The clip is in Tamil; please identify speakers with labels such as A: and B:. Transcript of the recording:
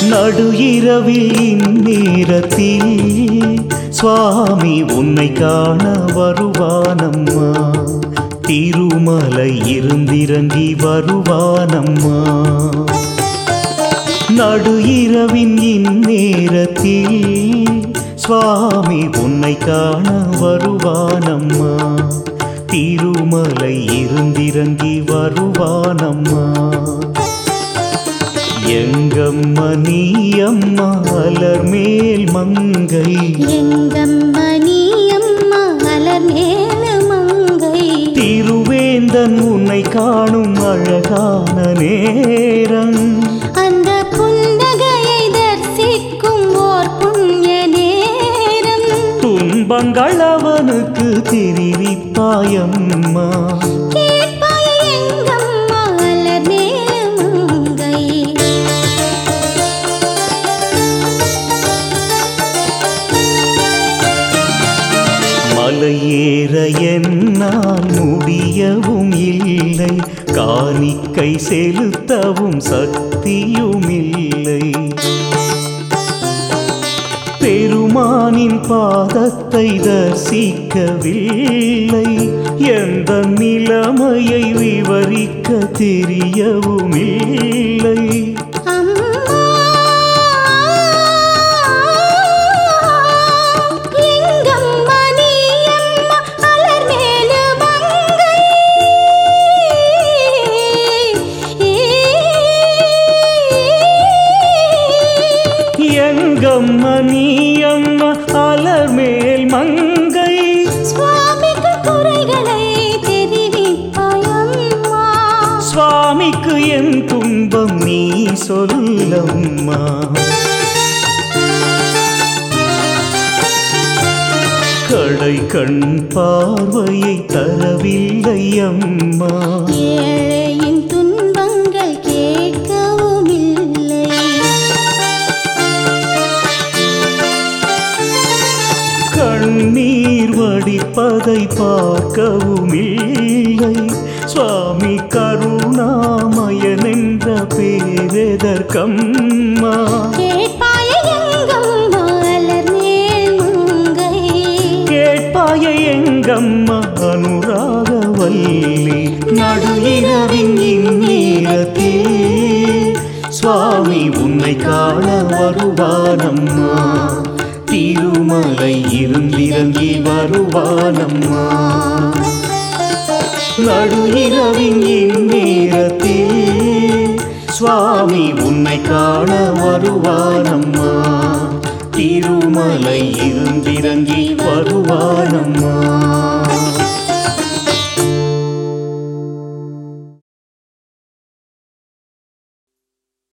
A: நடு இரவில் இந்நேரத்தில் சுவாமி உன்னை காண வருவானம்மா திருமலை இருந்திறங்கி வருவானம்மா நடு இரவின் இந்நேரத்தில் சுவாமி உன்னை காண வருவானம்மா திருமலை இருந்திறங்கி வருவானம்மா எங்கம்மா நீ அம்மா அலர் மேல் மங்கை
B: எங்கம்மா நீ அம்மா அலர் மேல மங்கை
A: திருவேந்தன் உன்னை காணும் அழகான நேரம்
B: அந்த புன்னகையை தரிசிக்கும் ஓர் புண்ணிய நேரம்
A: துன்பங்கள் அவனுக்கு தெரிவிப்பாயம்மா
B: கேட்பாய் எங்கம்மா அலர் மேல மங்கை
A: மலையேற என்னால் முடியவும் இல்லை காணிக்கை செலுத்தவும் சக்தியும் இல்லை பெருமானின் பாதத்தை தரிசிக்கவில்லை எந்த நிலைமையை விவரிக்க தெரியவும் இல்லை
B: அம்மா எங்கம்மா நீ அம்மா அலர் மேல மங்கை
A: எங்கம்மா நீ அம்மா அலர் மேல் மங்கை
B: சுவாமிக்கு குறைகளை தெரிவிப்பாயம்மா
A: சுவாமிக்கு என் துன்பம் நீ சொல்லம்மா கடை கண் பார்வையை தரவில்லை அம்மா
B: ஏழையின் துன்பங்கள் கேட்கவும் இல்லை
A: கண்ணீர் வடிப்பதை பார்க்கவும் இல்லை சுவாமி கருணாமயன் என்ற பேரெதற்கம்மா
B: கேட்பாய எங்கம்மா அலர் மேல் மங்கை
A: கேட்பாய எங்கம்மா அனுராகவல்லி நடு இரவின் இந்நேரத்தில் சுவாமி உன்னை காண வருவானம்மா திருமலை இருந்திறங்கி வருவானம்மா நடு இரவின் இந்நேரத்தில் சுவாமி உன்னை காண வருவானம்மா திருமலை இருந்திறங்கி வருவானம்மா